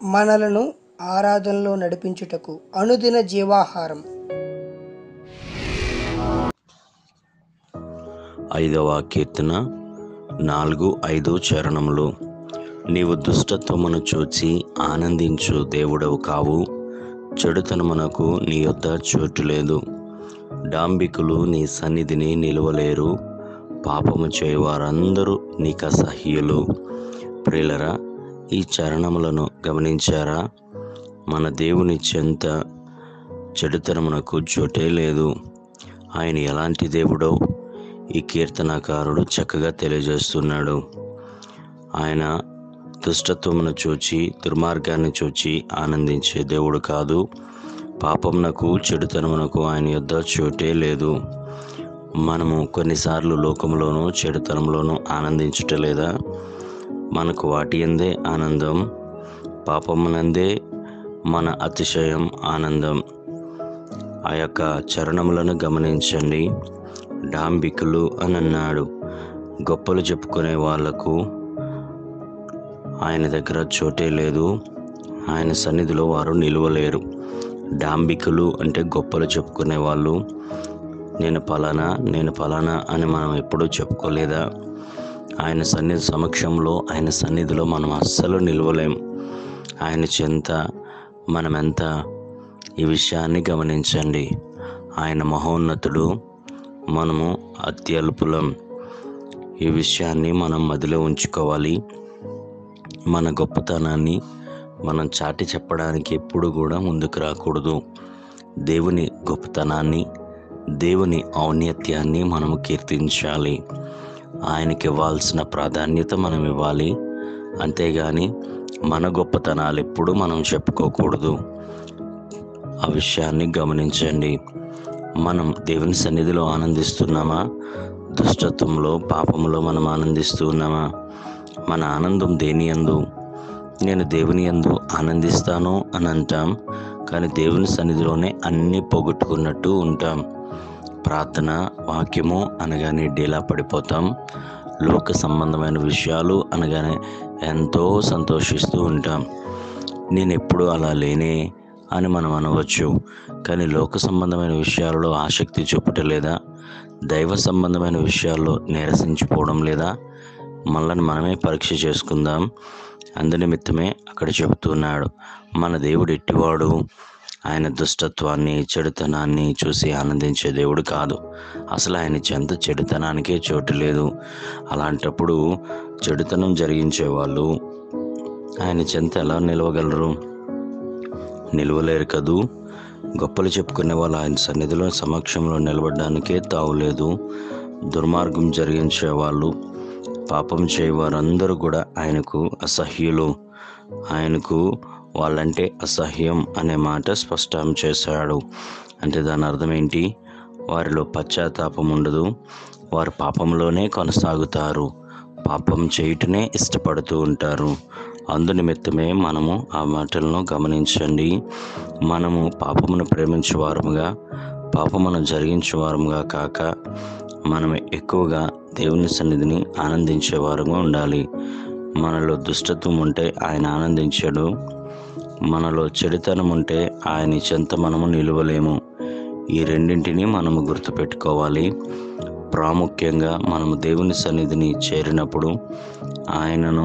మనలను ఆరాధనలో నడిపించుటకు అనుదిన జీవాహారం ఐదవ కీర్తన నాలుగు ఐదు చరణములు నీవు దుష్టత్వమును చూచి ఆనందించు దేవుడవు కావు చెడుతనమునకు నీ యొద్ద చోటు లేదు డాంబికులు నీ సన్నిధిని నిలువలేరు పాపము చేయవారందరూ నీకు అసహ్యులు ప్రియులరా ఈ చరణములను గమనించారా మన దేవుని చెంత చెడుతనమునకు చోటే లేదు ఆయన ఎలాంటి దేవుడో ఈ కీర్తనాకారుడు చక్కగా తెలియజేస్తున్నాడు ఆయన దుష్టత్వమును చూచి దుర్మార్గాన్ని చూచి ఆనందించే దేవుడు కాదు పాపమునకు చెడుతనమునకు ఆయన యొద్ద చోటే లేదు మనము కొన్నిసార్లు లోకంలోనూ చెడుతనంలోనూ ఆనందించటలేదా మనకు వాటి ఎందే ఆనందం పాపమునందే మన అతిశయం ఆనందం ఆ యొక్క చరణములను గమనించండి డాంబికులు అని అన్నాడు గొప్పలు చెప్పుకునే వాళ్లకు ఆయన దగ్గర చోటే లేదు ఆయన సన్నిధిలో వారు నిలవలేరు డాంబికులు అంటే గొప్పలు చెప్పుకునే వాళ్ళు నేను పలానా నేను పలానా అని మనం ఎప్పుడూ చెప్పుకోలేదా ఆయన సన్నిధి సమక్షంలో ఆయన సన్నిధిలో మనం అస్సలు నిలవలేం ఆయన చెంత మనమెంత ఈ విషయాన్ని గమనించండి ఆయన మహోన్నతుడు మనము అత్యల్పులం ఈ విషయాన్ని మనం మదిలో ఉంచుకోవాలి మన గొప్పతనాన్ని మనం చాటి చెప్పడానికి ఎప్పుడు కూడా ముందుకు రాకూడదు దేవుని గొప్పతనాన్ని దేవుని ఔన్నత్యాన్ని మనము కీర్తించాలి ఆయనకి ఇవ్వాల్సిన ప్రాధాన్యత మనం ఇవ్వాలి అంతేగాని మన గొప్పతనాలు ఎప్పుడు మనం చెప్పుకోకూడదు ఆ విషయాన్ని గమనించండి మనం దేవుని సన్నిధిలో ఆనందిస్తున్నామా దుష్టత్వంలో పాపంలో మనం ఆనందిస్తూ ఉన్నామా మన ఆనందం దేని యందు నేను దేవుని యందు ఆనందిస్తాను అని అంటాం కానీ దేవుని సన్నిధిలోనే అన్నీ పోగొట్టుకున్నట్టు ఉంటాం ప్రార్థన వాక్యము అనగానే డీలా పడిపోతాం లోక సంబంధమైన విషయాలు అనగానే ఎంతో సంతోషిస్తూ ఉంటాం నేను ఎప్పుడు అలా లేనే అని మనం అనవచ్చు కానీ లోక సంబంధమైన విషయాలలో ఆసక్తి చూపటలేదా దైవ సంబంధమైన విషయాల్లో నీరసించిపోవడం లేదా మనల్ని మనమే పరీక్ష చేసుకుందాం అందునిమిత్తమే అక్కడ చెబుతున్నాడు మన దేవుడు ఎట్టివాడు ఆయన దుష్టత్వాన్ని చెడుతనాన్ని చూసి ఆనందించే దేవుడు కాదు అసలు ఆయన చెంత చెడుతనానికే చోటు లేదు అలాంటప్పుడు చెడుతనం జరిగించే వాళ్ళు ఆయన చెంత ఎలా నిలవగలరు నిలవలేరు కదూ గొప్పలు చెప్పుకునే వాళ్ళు ఆయన సన్నిధిలో సమక్షంలో నిలబడడానికే తావులేదు దుర్మార్గం జరిగించే వాళ్ళు పాపం చేయవారందరూ కూడా ఆయనకు అసహ్యులు ఆయనకు వాళ్ళంటే అసహ్యం అనే మాట స్పష్టం చేశాడు అంటే దాని అర్థం ఏంటి వారిలో పశ్చాత్తాపం ఉండదు వారు పాపంలోనే కొనసాగుతారు పాపం చేయుటనే ఇష్టపడుతూ ఉంటారు అందునిమిత్తమే మనము ఆ మాటలను గమనించండి మనము పాపమును ప్రేమించే వారముగా పాపమును జరిగించే వారముగా కాక మనం ఎక్కువగా దేవుని సన్నిధిని ఆనందించే వారుగా ఉండాలి మనలో దుష్టత్వం ఉంటే ఆయన ఆనందించాడు మనలో చెడుతనం ఉంటే ఆయన చెంత మనము నిలువలేము ఈ రెండింటిని మనము గుర్తుపెట్టుకోవాలి ప్రాముఖ్యంగా మనము దేవుని సన్నిధిని చేరినప్పుడు ఆయనను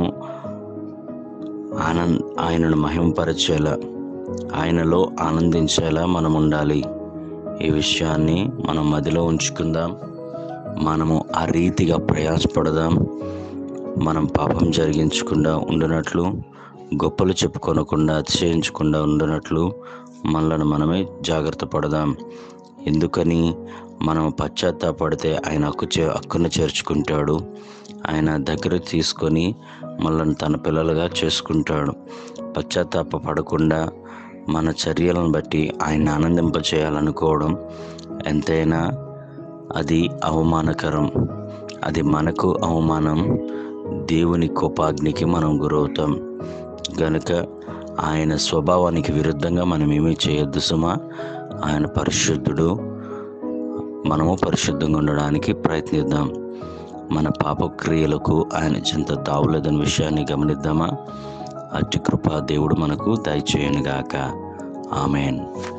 ఆనంద్ ఆయనను మహింపరచేలా ఆయనలో ఆనందించేలా మనం ఉండాలి ఈ విషయాన్ని మనం మదిలో ఉంచుకుందాం మనము ఆ రీతిగా ప్రయాసపడదాం మనం పాపం జరిగించకుండా ఉండినట్లు గొప్పలు చెప్పుకొనకుండా అతిశయించకుండా ఉండినట్లు మనలను మనమే జాగ్రత్త పడదాం ఎందుకని మనం పశ్చాత్తాపడితే ఆయన హక్కు చే హక్కును చేర్చుకుంటాడు ఆయన దగ్గర తీసుకొని మనల్ని తన పిల్లలుగా చేసుకుంటాడు పశ్చాత్తాప పడకుండా మన చర్యలను బట్టి ఆయన ఆనందింపచేయాలనుకోవడం ఎంతైనా అది అవమానకరం అది మనకు అవమానం దేవుని కోపాగ్నికి మనం గురవుతాం గనుక ఆయన స్వభావానికి విరుద్ధంగా మనం ఏమీ చేయొద్దు సుమా ఆయన పరిశుద్ధుడు మనము పరిశుద్ధంగా ఉండడానికి ప్రయత్నిద్దాం మన పాపక్రియలకు ఆయన చింత తావులేదని విషయాన్ని గమనిద్దామా అట్టి కృప దేవుడు మనకు దయచేయనుగాక ఆమెన్